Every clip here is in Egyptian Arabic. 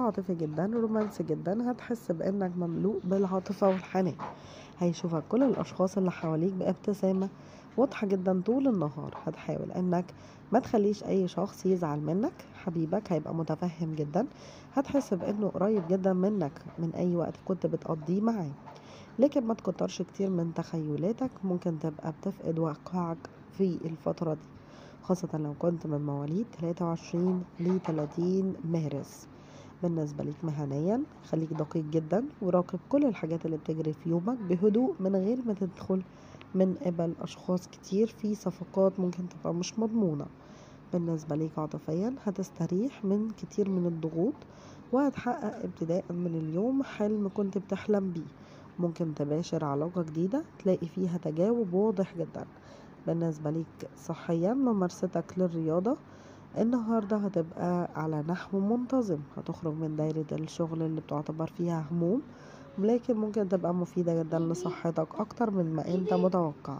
عاطفي جدا رومانسي جدا هتحس بانك مملوء بالعاطفة والحنان هيشوفك كل الاشخاص اللي حواليك بابتسامة واضحة جدا طول النهار هتحاول انك ما تخليش اي شخص يزعل منك حبيبك هيبقى متفهم جدا هتحس بانه قريب جدا منك من اي وقت كنت بتقضيه معاه لكن ما تكترش كتير من تخيلاتك ممكن تبقى بتفقد واقعك في الفترة دي خاصة لو كنت من مواليد 23 ل 30 مارس بالنسبة ليك مهنيا خليك دقيق جدا وراقب كل الحاجات اللي بتجري في يومك بهدوء من غير ما تدخل من قبل أشخاص كتير في صفقات ممكن تبقى مش مضمونة بالنسبة ليك عاطفيا هتستريح من كتير من الضغوط وهتحقق ابتداء من اليوم حلم كنت بتحلم بيه ممكن تباشر علاقة جديدة تلاقي فيها تجاوب واضح جدا بالنسبة ليك صحيا ممارستك للرياضة النهاردة هتبقى على نحو منتظم هتخرج من دايرة الشغل اللي بتعتبر فيها هموم لكن ممكن تبقى مفيدة جدا لصحتك أكتر من ما أنت متوقع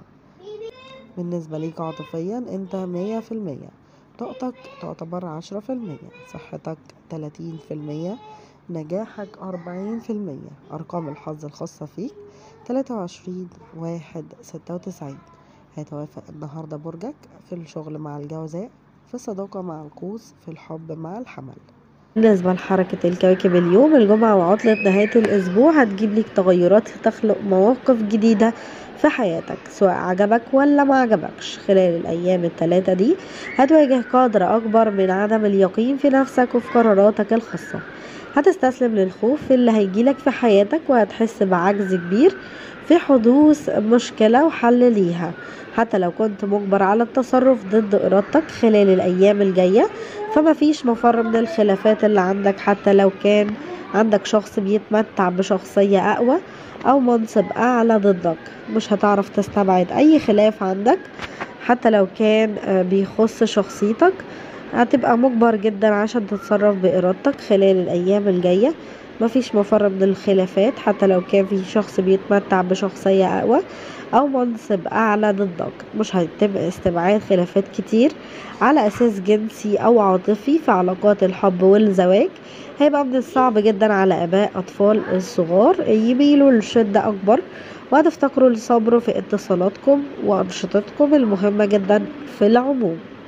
بالنسبة ليك عاطفيا أنت مية في المية طاقتك تعتبر عشرة في المية صحتك تلاتين في المية نجاحك أربعين في المية أرقام الحظ الخاصة فيك تلاتة وعشرين واحد ستة وتسعين هيتوافق النهاردة برجك في الشغل مع الجوزاء في الصداقة مع القوس في الحب مع الحمل بالنسبة لحركة الكواكب اليوم الجمعة وعطلة نهاية الأسبوع هتجيب لك تغيرات تخلق مواقف جديدة في حياتك سواء عجبك ولا ما عجبكش خلال الأيام الثلاثة دي هتواجه قدر أكبر من عدم اليقين في نفسك وفي قراراتك الخاصة هتستسلم للخوف اللي هيجيلك في حياتك وهتحس بعجز كبير في حدوث مشكلة وحل ليها حتى لو كنت مجبر على التصرف ضد إرادتك خلال الأيام الجاية فما فيش مفر من الخلافات اللي عندك حتى لو كان عندك شخص بيتمتع بشخصية أقوى أو منصب أعلى ضدك مش هتعرف تستبعد أي خلاف عندك حتى لو كان بيخص شخصيتك هتبقى مجبر جدا عشان تتصرف بإرادتك خلال الأيام الجاية مفيش مفر من الخلافات حتى لو كان في شخص بيتمتع بشخصية أقوى أو منصب أعلى ضدك مش هيتم استبعاد خلافات كتير على أساس جنسي أو عاطفي في علاقات الحب والزواج هيبقى من الصعب جدا على آباء أطفال الصغار يميلوا لشدة أكبر وهتفتكروا الصبر في اتصالاتكم وأنشطتكم المهمة جدا في العموم